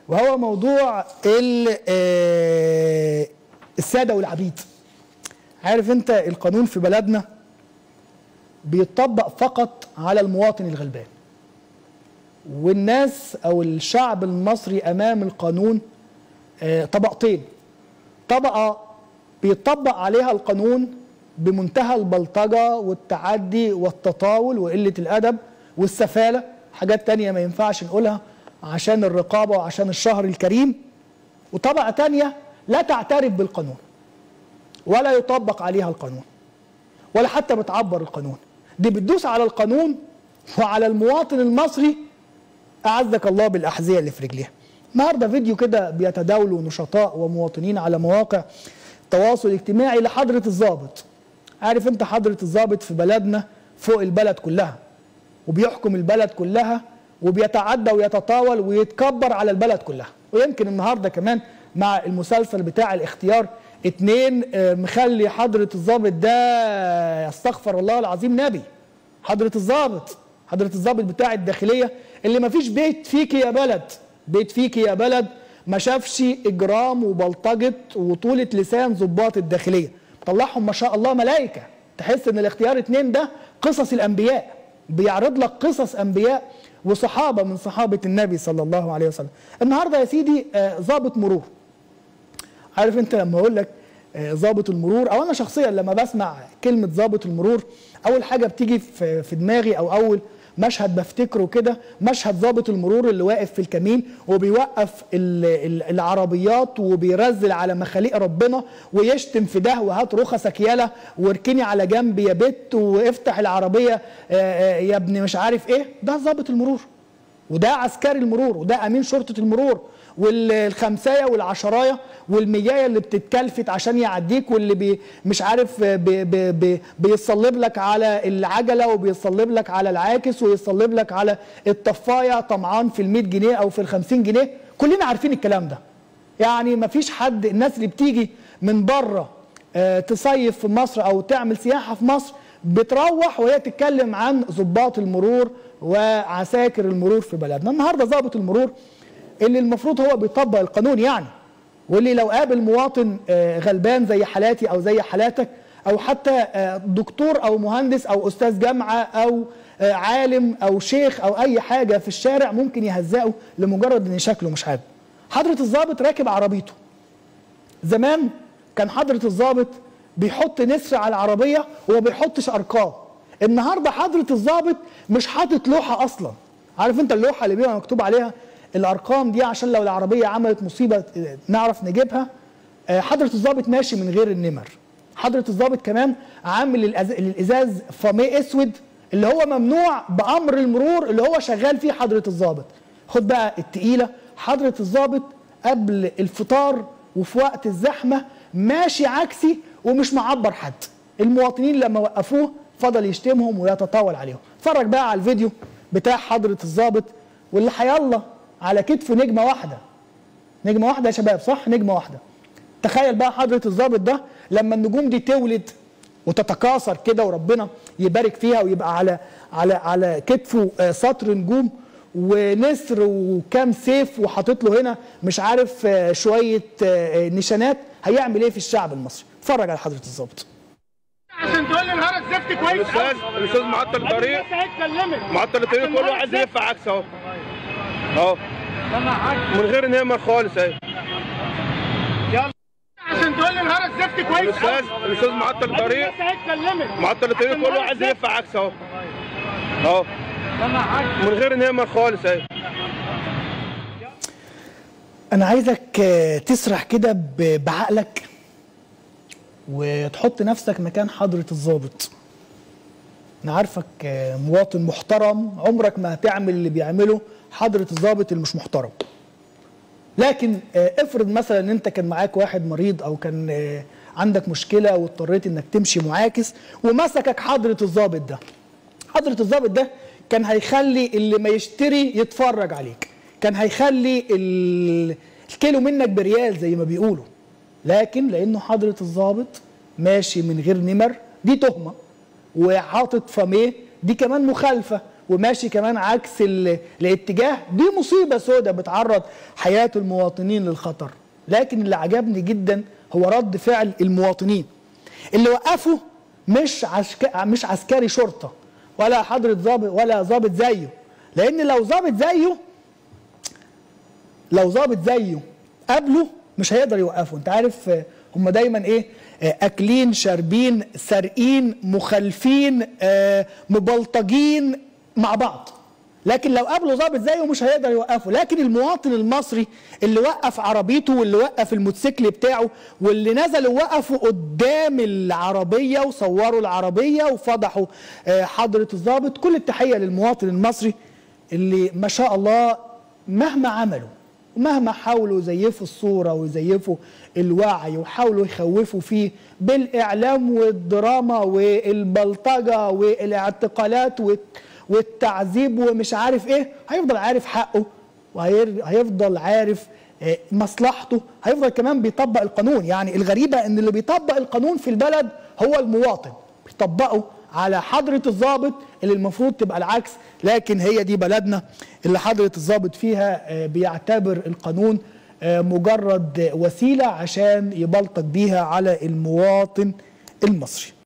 وهو موضوع ال- آه، الساده والعبيد عارف انت القانون في بلدنا بيطبق فقط على المواطن الغلبان والناس او الشعب المصري امام القانون آه، طبقتين طبقه بيطبق عليها القانون بمنتهى البلطجه والتعدي والتطاول وقله الادب والسفاله حاجات تانية ما ينفعش نقولها عشان الرقابه وعشان الشهر الكريم وطبقه تانية لا تعترف بالقانون ولا يطبق عليها القانون ولا حتى بتعبر القانون دي بتدوس على القانون وعلى المواطن المصري أعزك الله بالأحذية اللي في رجليها النهارده فيديو كده بيتداولوا نشطاء ومواطنين على مواقع التواصل الاجتماعي لحضرة الضابط عارف انت حضرة الضابط في بلدنا فوق البلد كلها وبيحكم البلد كلها وبيتعدى ويتطاول ويتكبر على البلد كلها ويمكن النهارده كمان مع المسلسل بتاع الاختيار اتنين آه، مخلي حضرة الضابط ده يستغفر الله العظيم نبي حضرة الضابط حضرة الضابط بتاع الداخلية اللي ما فيش بيت فيك يا بلد بيت فيك يا بلد ما شافش إجرام وبلطجة وطولة لسان ضباط الداخلية طلعهم ما شاء الله ملائكة تحس إن الاختيار اتنين ده قصص الأنبياء بيعرض لك قصص أنبياء وصحابة من صحابة النبي صلى الله عليه وسلم النهاردة يا سيدي آه، ضابط مرور عارف انت لما اقول لك آه، ضابط المرور او انا شخصيا لما بسمع كلمه ضابط المرور اول حاجه بتيجي في في دماغي او اول مشهد بفتكره كده مشهد ضابط المرور اللي واقف في الكمين وبيوقف ال- ال- العربيات وبيرزل على مخاليق ربنا ويشتم في ده وهات رخصك يالا واركني على جنب يا بت وافتح العربيه آه، آه، يا ابني مش عارف ايه ده ضابط المرور وده عسكري المرور وده امين شرطه المرور والخمسايه والعشرايه والميايه اللي بتتكلفت عشان يعديك واللي بي مش عارف بي بي بي بيصلب لك على العجله وبيصلب لك على العاكس ويصلب لك على الطفايه طمعان في ال 100 جنيه او في ال 50 جنيه كلنا عارفين الكلام ده يعني ما فيش حد الناس اللي بتيجي من بره آه، تصيف في مصر او تعمل سياحه في مصر بتروح وهي تتكلم عن ضباط المرور وعساكر المرور في بلدنا النهارده ضابط المرور اللي المفروض هو بيطبق القانون يعني واللي لو قابل مواطن آه، غلبان زي حالاتي او زي حالاتك او حتى آه، دكتور او مهندس او استاذ جامعه او آه، عالم او شيخ او اي حاجه في الشارع ممكن يهزقه لمجرد ان شكله مش عاجبه حضره الضابط راكب عربيته زمان كان حضرة الضابط بيحط نسر على العربية وما بيحطش أرقام النهاردة حضرة الضابط مش حاطط لوحة أصلا عارف أنت اللوحة اللي بيبقى مكتوب عليها الأرقام دي عشان لو العربية عملت مصيبة آه، نعرف نجيبها آه، حضرة الضابط ماشي من غير النمر حضرة الضابط كمان عامل الأز- الإزاز فاميه أسود اللي هو ممنوع بأمر المرور اللي هو شغال فيه حضرة الضابط خد بقى التقيلة حضرة الضابط قبل الفطار وفي وقت الزحمة ماشي عكسي ومش معبر حد المواطنين لما وقفوه فضل يشتمهم ويتطاول عليهم اتفرج بقى على الفيديو بتاع حضرة الضابط واللي هيلا على كتفه نجمة واحدة نجمة واحدة يا شباب صح نجمة واحدة تخيل بقى حضرة الضابط ده لما النجوم دي تولد وتتكاثر كده وربنا يبارك فيها ويبقى على على على كتفه آه، سطر نجوم ونسر وكام سيف وحاطط له هنا مش عارف آه، شويه آه، نشانات هيعمل ايه في الشعب المصري اتفرج على حضره الضابط عشان تقول لي نهار الزفت كويس الاستاذ الاستاذ معطل الطريق الناس هيتكلمت معطل الطريق كل واحد يلف عكس اهو اهو من غير نمر خالص اهي عشان تقول لي نهار الزفت كويس الاستاذ الاستاذ معطل الطريق الناس هيتكلمت معطل الطريق كل واحد يلف عكس اهو اهو من غير نمر خالص اهي انا عايزك آه، تسرح كده ب- بعقلك وتحط نفسك مكان حضره الضابط انا عارفك آه، مواطن محترم عمرك ما هتعمل اللي بيعمله حضره الضابط اللي مش محترم لكن آه، افرض مثلا ان انت كان معاك واحد مريض او كان آه، عندك مشكله واضطريت انك تمشي معاكس ومسكك حضره الضابط ده حضره الضابط ده كان هيخلي اللي ما يشتري يتفرج عليك كان هيخلي ال- الكيلو منك بريال زي ما بيقولوا لكن لانه حضره الضابط ماشي من غير نمر دي تهمه وحاطط فاميه دي كمان مخالفه وماشي كمان عكس ال- الاتجاه دي مصيبه سوداء بتعرض حياه المواطنين للخطر لكن اللي عجبني جدا هو رد فعل المواطنين اللي وقفوا مش عسك... مش عسكري شرطه ولا حضره ضابط ولا ضابط زيه لان لو ضابط زيه لو ظابط زيه قبله مش هيقدر يوقفه انت عارف آه، هم دايما ايه آه، اكلين شاربين سارقين مخالفين آه، مبلطجين مع بعض لكن لو قابله ظابط زيه مش هيقدر يوقفه لكن المواطن المصري اللي وقف عربيته واللي وقف الموتوسيكل بتاعه واللي نزلوا وقفوا قدام العربيه وصوروا العربيه وفضحوا آه، حضره الظابط كل التحيه للمواطن المصري اللي ما شاء الله مهما عملوا ومهما حاولوا يزيفوا الصورة ويزيفوا الوعي وحاولوا يخوفوا فيه بالإعلام والدراما والبلطجة والاعتقالات والت- والتعذيب ومش عارف إيه هيفضل عارف حقه وهيفضل عارف آه، مصلحته هيفضل كمان بيطبق القانون يعني الغريبة إن اللي بيطبق القانون في البلد هو المواطن بيطبقه على حضرة الضابط اللي المفروض تبقى العكس لكن هي دي بلدنا اللي حضرة الضابط فيها آه، بيعتبر القانون آه، مجرد وسيلة عشان يبلطج بيها على المواطن المصري